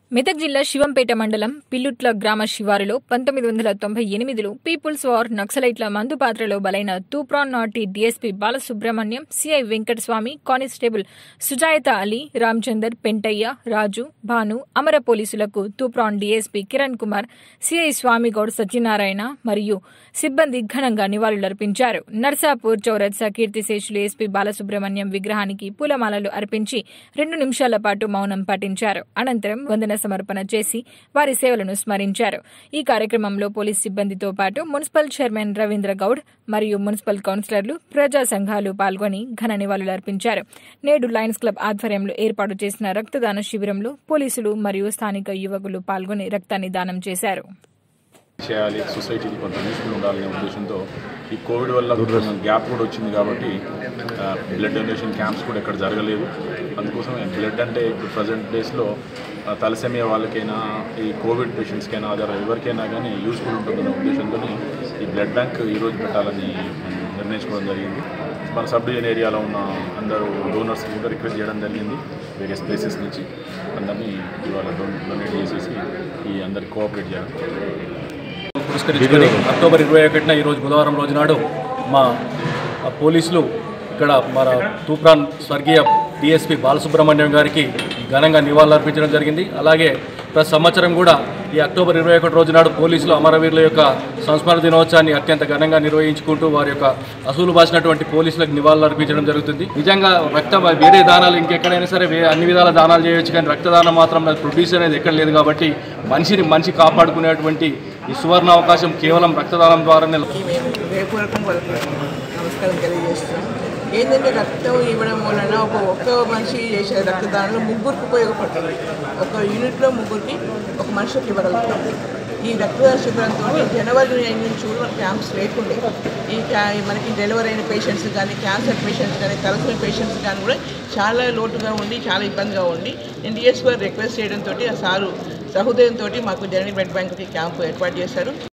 మెదక్ జిల్లా శివంపేట మండలం పిల్లుట్ల గ్రామ శివారులో పంతొమ్మిది వందల తొంభై ఎనిమిదిలో పీపుల్స్ వార్ నక్సలైట్ల మందు పాత్రలో బలైన తూప్రాన్ నాటి DSP Balasubrahmanyam CI Venkataswamy constable Sujayath Ali Ramachandar Pentaiah Raju Bhanu అమర పోలీసులకు తూప్రాన్ డీఎస్పీ కిరణ్ కుమార్ సిఐ స్వామిగౌడ్ సత్యనారాయణ మరియు సిబ్బంది ఘనంగా నివాళులర్పించారు నర్సాపూర్ చౌరత్సా కీర్తిశేషులు ఎస్పీ బాలసుబ్రహ్మణ్యం విగ్రహానికి పూలమాలలు అర్పించి రెండు నిమిషాల పాటు మౌనం పాటించారు అనంతరం వందన సమర్పణ చేసి వారి సేవలను స్మరించారు ఈ కార్యక్రమంలో పోలీస్ సిబ్బందితో పాటు మున్సిపల్ చైర్మన్ రవీంద్ర గౌడ్ మరియు మున్సిపల్ కౌన్సిలర్లు ప్రజా సంఘాలు పాల్గొని ఘన నివాళులర్పించారు నేడు లయన్స్ క్లబ్ ఆధ్వర్యంలో ఏర్పాటు చేసిన రక్తదాన శిబిరంలో పోలీసులు మరియు స్థానిక యువకులు పాల్గొని రక్తాన్ని దానం చేశారు చేయాలి సొసైటీకి కొంత యూస్ఫుల్ ఉండాలనే ఉద్దేశంతో ఈ కోవిడ్ వల్ల కొంచెం గ్యాప్ కూడా వచ్చింది కాబట్టి బ్లడ్ డొనేషన్ క్యాంప్స్ కూడా ఎక్కడ జరగలేదు అందుకోసం బ్లడ్ అంటే ఇప్పుడు ప్రజెంట్ డేస్లో తలసేమియా వాళ్ళకైనా ఈ కోవిడ్ పేషెంట్స్కైనా అదర్ ఎవరికైనా కానీ యూస్ఫుల్ ఉంటుందనే ఉద్దేశంతో ఈ బ్లడ్ బ్యాంక్ ఈరోజు పెట్టాలని నిర్ణయించుకోవడం జరిగింది మన సబ్ డివిజన్ ఏరియాలో ఉన్న అందరూ డోనర్స్ కూడా రిక్వెస్ట్ చేయడం జరిగింది వేరియస్ ప్లేసెస్ నుంచి అందరినీ ఇవాళ డొనేట్ చేసేసి ఈ అందరికి కోఆపరేట్ చేయాలి పురస్కరించుకొని అక్టోబర్ ఇరవై ఒకటిన ఈరోజు బుధవారం రోజు నాడు మా ఆ, పోలీసులు ఇక్కడ మన తూప్రాన్ స్వర్గీయ డిఎస్పి బాలసుబ్రహ్మణ్యం గారికి ఘనంగా నివాళులర్పించడం జరిగింది అలాగే ప్రతి సంవత్సరం కూడా ఈ అక్టోబర్ ఇరవై ఒకటి రోజు నాడు పోలీసులు అమరవీరుల యొక్క సంస్మరణ దినోత్సవాన్ని అత్యంత ఘనంగా నిర్వహించుకుంటూ వారి యొక్క అసూలు బాసినటువంటి పోలీసులకు నివాళులు అర్పించడం జరుగుతుంది నిజంగా రక్త వేరే దానాలు ఇంకెక్కడైనా సరే వే అన్ని విధాల దానాలు చేయొచ్చు కానీ రక్తదానం మాత్రం ప్రొడ్యూస్ అనేది ఎక్కడ లేదు కాబట్టి మనిషిని మనిషి కాపాడుకునేటువంటి ఈ సువర్ణ అవకాశం కేవలం రక్తదానం ద్వారానే మేము హృదయపూర్వకం వాళ్ళకి నమస్కారం తెలియజేస్తున్నాం ఏంటంటే రక్తం ఇవ్వడం వలన ఒక ఒక్క మనిషి చేసే రక్తదానంలో ముగ్గురికి ఉపయోగపడుతుంది ఒక యూనిట్లో ముగ్గురికి ఒక మనిషికి ఇవ్వగలుగుతాం ఈ రక్తదాన శిబిరంతో జనవరి ఐదు నుంచి కూడా మనకి క్యాంప్స్ లేకుండే ఈ క్యా మనకి డెలివరీ అయిన పేషెంట్స్ కానీ క్యాన్సర్ పేషెంట్స్ కానీ తలసిన పేషెంట్స్ కానీ కూడా చాలా లోటుగా ఉండి చాలా ఇబ్బందిగా ఉండి నేను డిఎస్ గారు రిక్వెస్ట్ చేయడంతో ఆ సారు సహృదయంతో మాకు జనరల్ బ్లడ్ బ్యాంక్కి క్యాంపు ఏర్పాటు చేశారు